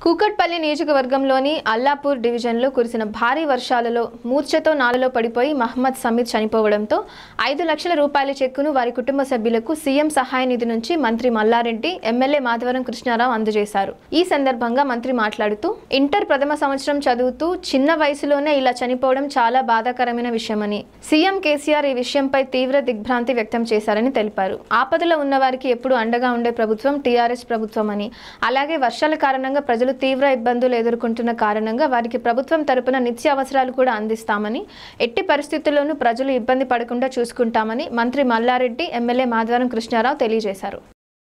కూకట్పల్లి నియోజకవర్గంలోని అల్లాపూర్ డివిజన్లో కురిసిన భారీ వర్షాలలో మూర్ఛతో నాలలో పడిపోయి మహమ్మద్ సమీద్ చనిపోవడంతో ఐదు లక్షల రూపాయల చెక్కును వారి కుటుంబ సభ్యులకు సీఎం సహాయ నిధి నుంచి మంత్రి మల్లారెడ్డి ఎమ్మెల్యే మాధవరం కృష్ణారావు అందజేశారు ఈ సందర్భంగా మంత్రి మాట్లాడుతూ ఇంటర్ ప్రథమ సంవత్సరం చదువుతూ చిన్న వయసులోనే ఇలా చనిపోవడం చాలా బాధాకరమైన విషయమని సీఎం కేసీఆర్ ఈ విషయంపై తీవ్ర దిగ్భ్రాంతి వ్యక్తం చేశారని తెలిపారు ఆపదలో ఉన్న వారికి ఎప్పుడు అండగా ఉండే ప్రభుత్వం టీఆర్ఎస్ ప్రభుత్వం అని అలాగే వర్షాల కారణంగా ప్రజలు తీవ్ర ఇబ్బందులు ఎదుర్కొంటున్న కారణంగా వారికి ప్రభుత్వం తరపున నిత్య అవసరాలు కూడా అందిస్తామని ఎట్టి పరిస్థితుల్లోనూ ప్రజలు ఇబ్బంది పడకుండా చూసుకుంటామని మంత్రి మల్లారెడ్డి ఎమ్మెల్యే మాధవరం కృష్ణారావు తెలియజేశారు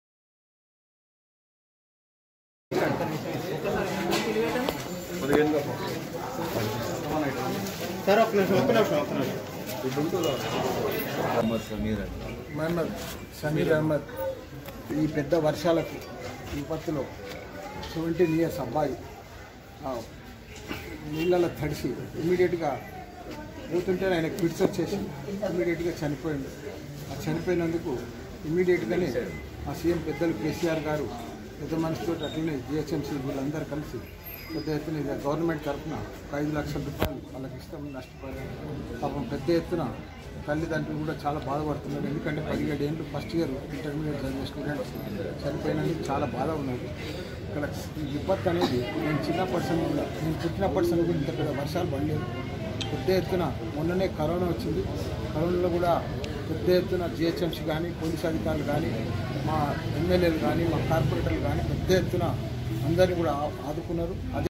సార్ ఒక నిమిషం ఒక్క నిమిషం ఒక్క నిమిషం మహమ్మద్ సమీర్ అని మహమ్మద్ సమీర్ అహ్మద్ ఈ పెద్ద వర్షాలకు విపత్తులో సెవెంటీన్ ఇయర్స్ అబ్బాయి ఆ, నీళ్ళలో తడిసి ఇమీడియట్గా పోతుంటే ఆయన క్విట్స్ వచ్చేసి ఇమీడియట్గా చనిపోయింది ఆ చనిపోయినందుకు ఇమీడియట్గానే మా సీఎం పెద్దలు కేసీఆర్ గారు పెద్ద మనిషితో అట్లనే జిహెచ్ఎంసీ వీళ్ళందరూ కలిసి పెద్ద ఎత్తున ఇక గవర్నమెంట్ తరఫున ఒక ఐదు లక్షల రూపాయలు వాళ్ళకి ఇస్తాం నష్టపోయారు పాపం పెద్ద ఎత్తున తల్లిదండ్రులు కూడా చాలా బాధపడుతున్నారు ఎందుకంటే పదిహేడు ఏళ్ళు ఫస్ట్ ఇయర్ ఇంటర్మీడియట్ చదివే స్టూడెంట్స్ చనిపోయినందుకు చాలా బాధ ఉన్నది ఇక్కడ ఈ విపత్తు అనేది నేను చిన్నప్పటి సమయం కూడా నేను పుట్టినప్పటి సమయం కూడా ఇంత పెద్ద వర్షాలు పడలేదు పెద్ద ఎత్తున మొన్ననే కరోనా వచ్చింది కరోనాలో కూడా పెద్ద ఎత్తున జిహెచ్ఎంసీ కానీ పోలీస్ అధికారులు కానీ మా ఎమ్మెల్యేలు కానీ మా కార్పొరేటర్లు కానీ పెద్ద ఎత్తున అందరినీ కూడా ఆ- ఆదుకున్నారు అదే